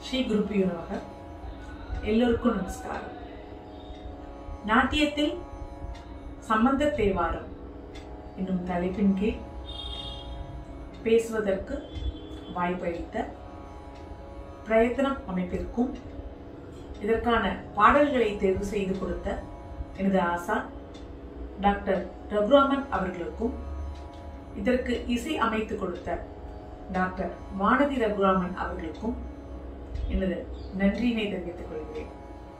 ஸ்ரீ குருப்பியோ நமக எல்லோருக்கும் நமஸ்காரம் நாட்டியத்தில் சம்பந்த தேவாரம் என்னும் தலைப்பின் கீழ் பேசுவதற்கு வாய்ப்பளித்த பிரயத்தனம் அமைப்பிற்கும் இதற்கான பாடல்களை தேர்வு செய்து கொடுத்த எனது ஆசான் டாக்டர் ரகுராமன் அவர்களுக்கும் இதற்கு இசை அமைத்து கொடுத்த டாக்டர் வானதி ரகுராமன் அவர்களுக்கும் எனது நன்றியினை தெரிவித்துக் கொள்கிறேன்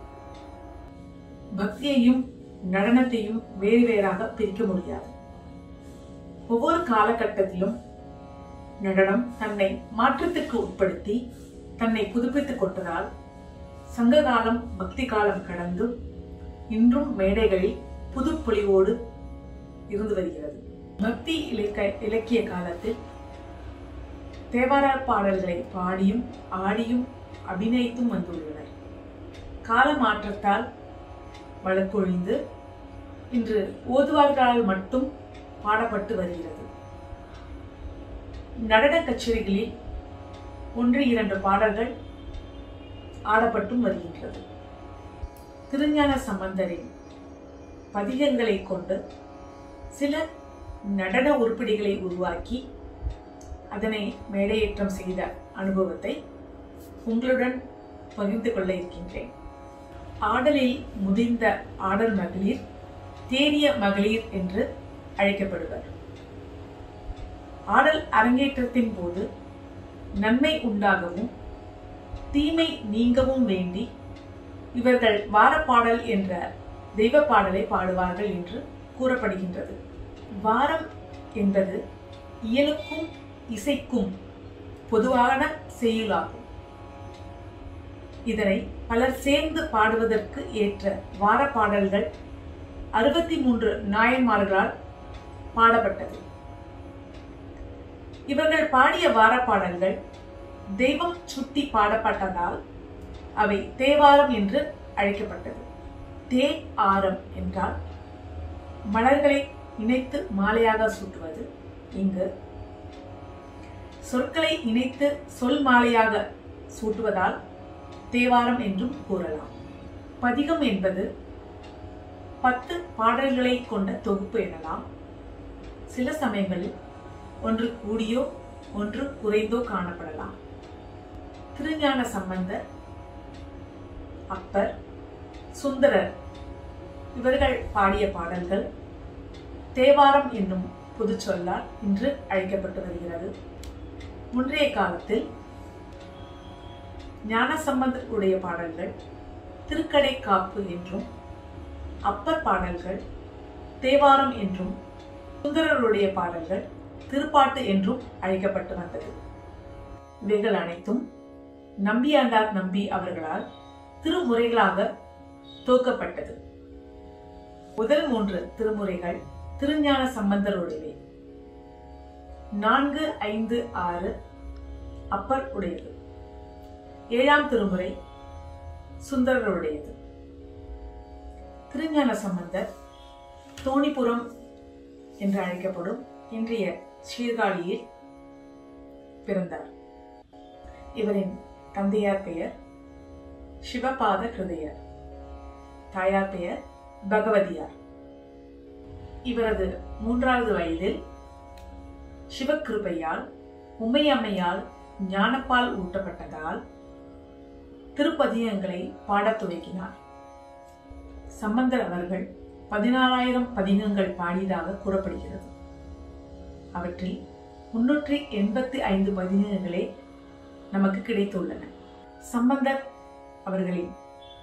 பக்தியையும் நடனத்தையும் வேறு வேறாக பிரிக்க முடியாது ஒவ்வொரு காலகட்டத்திலும் நடனம் தன்னை மாற்றத்திற்கு உட்படுத்தி தன்னை புதுப்பித்துக் கொண்டதால் சங்க காலம் பக்தி காலம் கடந்து இன்றும் மேடைகளில் புது பொலிவோடு இருந்து வருகிறது பக்தி இலக்க இலக்கிய காலத்தில் தேவார பாடல்களை பாடியும் ஆடியும் அபிநயித்தும் வந்துள்ளனர் கால மாற்றத்தால் வழக்கொழிந்து இன்று ஓதுவார்களால் மட்டும் பாடப்பட்டு வருகிறது நடன கச்சேரிகளில் ஒன்று இரண்டு பாடல்கள் ஆடப்பட்டும் வருகின்றது திருஞான சம்பந்தரின் பதிகங்களை கொண்டு சில நடன உருப்படிகளை உருவாக்கி அதனை மேடையேற்றம் செய்த அனுபவத்தை உங்களுடன் பகிர்ந்து கொள்ள இருக்கின்றேன் ஆடலில் முதிர்ந்த ஆடல் மகளிர் தேறிய மகளிர் என்று அழைக்கப்படுவர் ஆடல் அரங்கேற்றத்தின் போது நன்மை உண்டாகவும் தீமை நீங்கவும் வேண்டி இவர்கள் வாரப்பாடல் என்ற தெய்வ பாடலை பாடுவார்கள் என்று கூறப்படுகின்றது வாரம் என்பது இயலுக்கும் இசைக்கும் பொதுவான செய்யுளாகும் இதனை பலர் சேர்ந்து பாடுவதற்கு ஏற்ற வார பாடல்கள் அறுபத்தி மூன்று நாயன்மார்களால் பாடப்பட்டது இவர்கள் பாடிய வார பாடல்கள் தெய்வம் சுட்டி பாடப்பட்டதால் அவை தேவாரம் என்று அழைக்கப்பட்டது தே ஆரம் என்றால் மலர்களை இணைத்து மாலையாக சூட்டுவது இங்கு சொற்களை இணைத்து சொல் மாலையாக சூட்டுவதால் தேவாரம் என்றும் கூறலாம் பதிகம் என்பது பத்து பாடல்களை கொண்ட தொகுப்பு எனலாம் சில சமயங்களில் ஒன்று கூடியோ ஒன்று குறைந்தோ காணப்படலாம் திருஞான சம்பந்தர் அப்பர் சுந்தரர் இவர்கள் பாடிய பாடல்கள் தேவாரம் என்னும் பொது சொல்லால் இன்று அழைக்கப்பட்டு வருகிறது முன்றைய காலத்தில் ஞான சம்பந்தருடைய பாடல்கள் திருக்கடை காப்பு என்றும் அப்பர் பாடல்கள் தேவாரம் என்றும் சுந்தரருடைய பாடல்கள் திருப்பாட்டு என்றும் அழைக்கப்பட்டு வந்தது இவைகள் அனைத்தும் நம்பியாண்டார் நம்பி அவர்களால் திருமுறைகளாக தோக்கப்பட்டது முதல் மூன்று திருமுறைகள் திருஞான சம்பந்தருடையவை நான்கு ஐந்து ஆறு அப்பர் உடையது ஏழாம் திருமுறை சுந்தரருடையது திருஞான சம்பந்தர் தோணிபுரம் என்று அழைக்கப்படும் இன்றைய சீர்காழியில் பிறந்தார் இவரின் தந்தையார் பெயர் சிவபாத ஹிருதயர் தாயார் பெயர் பகவதியார் இவரது மூன்றாவது வயதில் சிவகிருபையால் உமையம்மையால் ஞானப்பால் ஊட்டப்பட்டதால் திருப்பதிகங்களை பாடத் துவக்கினார் சம்பந்தர் அவர்கள் பதினாறாயிரம் பதிகங்கள் பாடியதாக கூறப்படுகிறது அவற்றில் முன்னூற்றி எண்பத்தி ஐந்து பதிகங்களே நமக்கு கிடைத்துள்ளன சம்பந்தர் அவர்களின்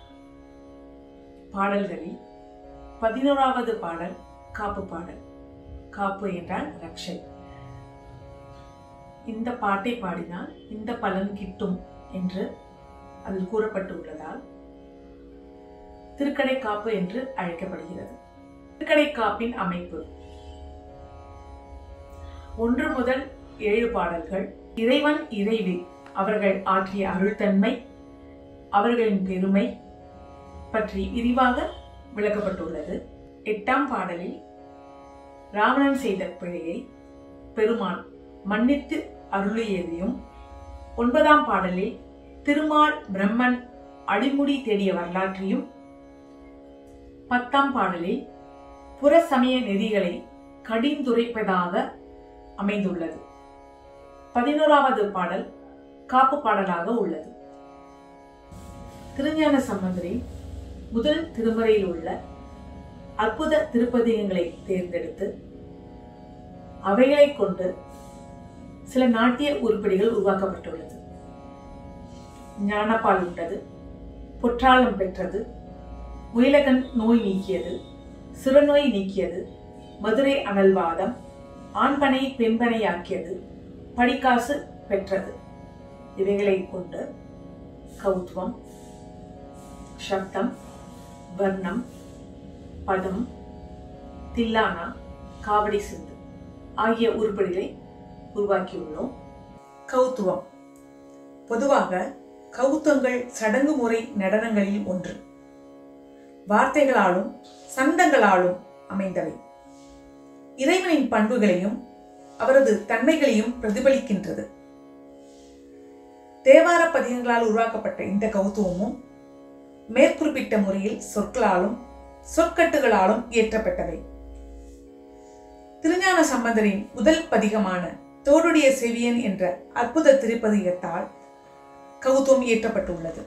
பாடல்களில் பதினோராவது பாடல் காப்பு பாடல் காப்பு என்றால் ரக்ஷை இந்த பாட்டை பாடினால் இந்த பலன் கிட்டும் என்று அதில் கூறப்பட்டு உள்ளதால் திருக்கடை காப்பு என்று அழைக்கப்படுகிறது திருக்கடை காப்பின் அமைப்பு ஒன்று முதல் ஏழு பாடல்கள் இறைவன் இறைவி அவர்கள் ஆற்றிய அருள்தன்மை அவர்களின் பெருமை பற்றி விரிவாக விளக்கப்பட்டுள்ளது எட்டாம் பாடலில் ராவணன் செய்த பிழையை பெருமான் மன்னித்து அருளியதையும் ஒன்பதாம் பாடலில் திருமால் பிரம்மன் அடிமுடி தேடிய வரலாற்றையும் பத்தாம் பாடலில் புற சமய நெறிகளை கடிந்துரைப்பதாக அமைந்துள்ளது பதினோராவது பாடல் காப்பு பாடலாக உள்ளது திருஞான சம்பந்தரின் முதல் திருமறையில் உள்ள அற்புத திருப்பதிகங்களை தேர்ந்தெடுத்து அவைகளைக் கொண்டு சில நாட்டிய உருப்படிகள் உருவாக்கப்பட்டுள்ளது ஞானப்பால் உண்டது பொற்றாளம் பெற்றது முயலகன் நோய் நீக்கியது சிறுநோய் நீக்கியது மதுரை அனல்வாதம் ஆண்பனை பெண்பனையாக்கியது படிக்காசு பெற்றது இவைகளை கொண்டு கௌத்வம் சப்தம் வர்ணம் பதம் தில்லானா காவடி சிந்து ஆகிய உருப்படிகளை உருவாக்கியுள்ளோம் கௌத்துவம் பொதுவாக கௌத்தங்கள் சடங்கு முறை நடனங்களில் ஒன்று வார்த்தைகளாலும் சந்தங்களாலும் அமைந்தவை இறைவனின் பண்புகளையும் அவரது தன்மைகளையும் பிரதிபலிக்கின்றது தேவார பதிகங்களால் உருவாக்கப்பட்ட இந்த கௌத்துவமும் மேற்குறிப்பிட்ட முறையில் சொற்களாலும் சொற்கட்டுகளாலும் இயற்றப்பட்டவை திருஞான சம்பந்தரின் முதல் பதிகமான தோடுடைய செவியன் என்ற அற்புத திருப்பதிகத்தால் கௌத்துவம் இயற்றப்பட்டுள்ளது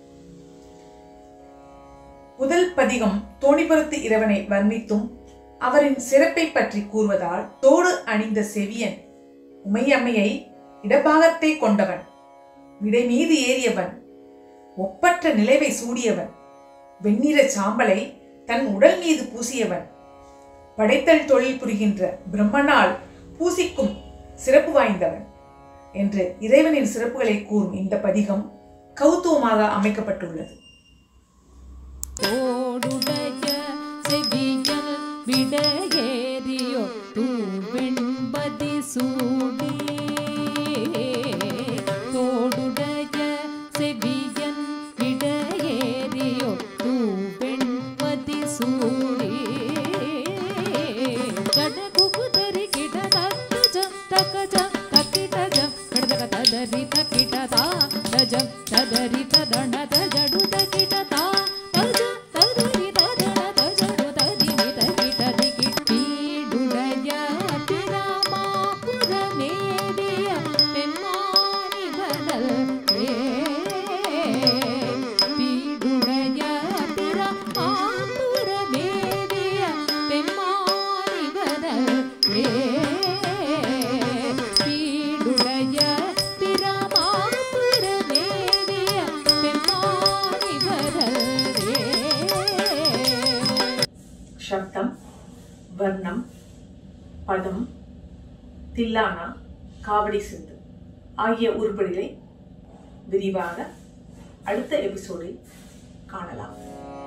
முதல் பதிகம் தோணிபுரத்து இறைவனை வர்ணித்தும் அவரின் சிறப்பை பற்றி கூறுவதால் தோடு அணிந்த செவியன் உமையம்மையை இடபாகத்தை கொண்டவன் விடை மீது ஏறியவன் ஒப்பற்ற நிலைவை சூடியவன் வெண்ணிற சாம்பலை தன் உடல் மீது பூசியவன் படைத்தல் தொழில் புரிகின்ற பிரம்மனால் பூசிக்கும் சிறப்பு வாய்ந்தவன் என்று இறைவனின் சிறப்புகளை கூறும் இந்த பதிகம் கௌத்துவமாக அமைக்கப்பட்டுள்ளது தோடுடைய செவியல் விடையேறியோ தூவெண்பதி சூடி தோடுடைய செவியன் விடையேறியோ தூவெண்பதி சூடி ஜடகுகுதரி கிடதக்கஜம் தக்கஜம் தக்கிடஜம் கடதக ததரி தக்கிடதா தஜம் ததரி ததண தஜடு தக்கிடதா தஜ ததரி ததண தஜடு ததிமி தக்கிடதி கிட்டீடுடைய திராமாபுரமேடிய பெம்மானி கடல் பீடுடைய திராமாபுரமேடிய பெம்மானி கடல் பீடுடைய திராமாபுரமேடிய பெம்மானி கடல் சப்தம் வர்ணம் பதம் தில்லானா காவடி சிந்து ஆகிய உருப்படிகளை விரிவாக அடுத்த எபிசோடில் காணலாம்